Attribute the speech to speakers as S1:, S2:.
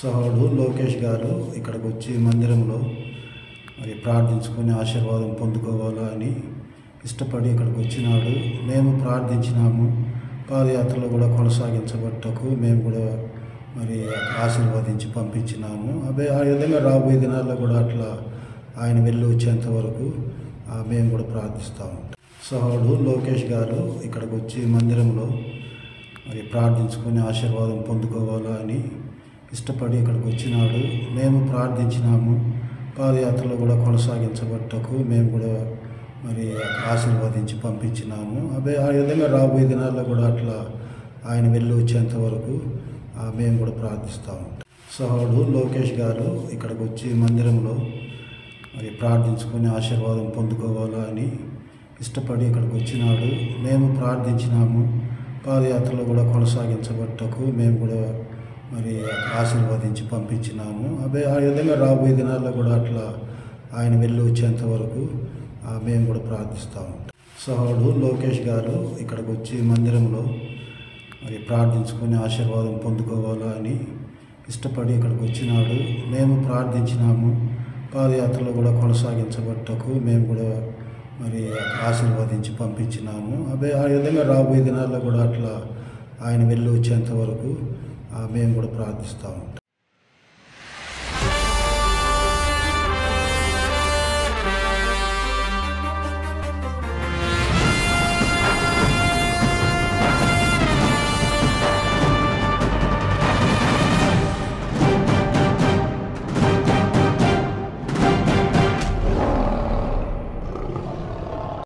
S1: సహోడు లోకేష్ గారు ఇక్కడికి వచ్చి మందిరంలో మరి ప్రార్థించుకొని ఆశీర్వాదం పొందుకోవాలా అని ఇష్టపడి ఇక్కడికి వచ్చినాడు మేము ప్రార్థించినాము పాదయాత్రలో కూడా కొనసాగించబట్టకు మేము కూడా మరి ఆశీర్వదించి పంపించినాము అదే ఆ విధంగా రాబోయే దినాల్లో కూడా అట్లా ఆయన వెళ్ళి వచ్చేంత వరకు ఆ, మేము కూడా ప్రార్థిస్తాము సహోడు లోకేష్ గారు ఇక్కడికి వచ్చి మందిరంలో మరి ప్రార్థించుకొని ఆశీర్వాదం పొందుకోవాలా అని ఇష్టపడి ఇక్కడికి వచ్చినాడు మేము ప్రార్థించినాము పాదయాత్రలో కూడా కొనసాగించబట్టకు మేము కూడా మరి ఆశీర్వదించి పంపించినాము అదే ఆ విధంగా రాబోయే దినాల్లో కూడా అట్లా ఆయన వెళ్ళి వచ్చేంత వరకు ఆ, మేము కూడా ప్రార్థిస్తాము సహోడు లోకేష్ గారు ఇక్కడికి వచ్చి మందిరంలో మరి ప్రార్థించుకొని ఆశీర్వాదం పొందుకోవాలా అని ఇష్టపడి ఇక్కడికి వచ్చినాడు మేము ప్రార్థించినాము పాదయాత్రలో కూడా కొనసాగించబట్టకు మేము కూడా మరి ఆశీర్వదించి పంపించినాము అదే ఆ విధంగా రాబోయే దినాల్లో కూడా అట్లా ఆయన వెళ్ళి వచ్చేంత వరకు ఆ, మేము కూడా ప్రార్థిస్తాము సహోడు లోకేష్ గారు ఇక్కడికి వచ్చి మందిరంలో మరి ప్రార్థించుకొని ఆశీర్వాదం పొందుకోవాలా అని ఇష్టపడి ఇక్కడికి వచ్చినాడు మేము ప్రార్థించినాము పాదయాత్రలో కూడా కొనసాగించబట్టకు మేము కూడా మరి ఆశీర్వదించి పంపించినాము అదే ఆ విధంగా రాబోయే దినాల్లో కూడా అట్లా ఆయన వెళ్ళి వచ్చేంత వరకు ఆ, మేము కూడా ప్రార్థిస్తాము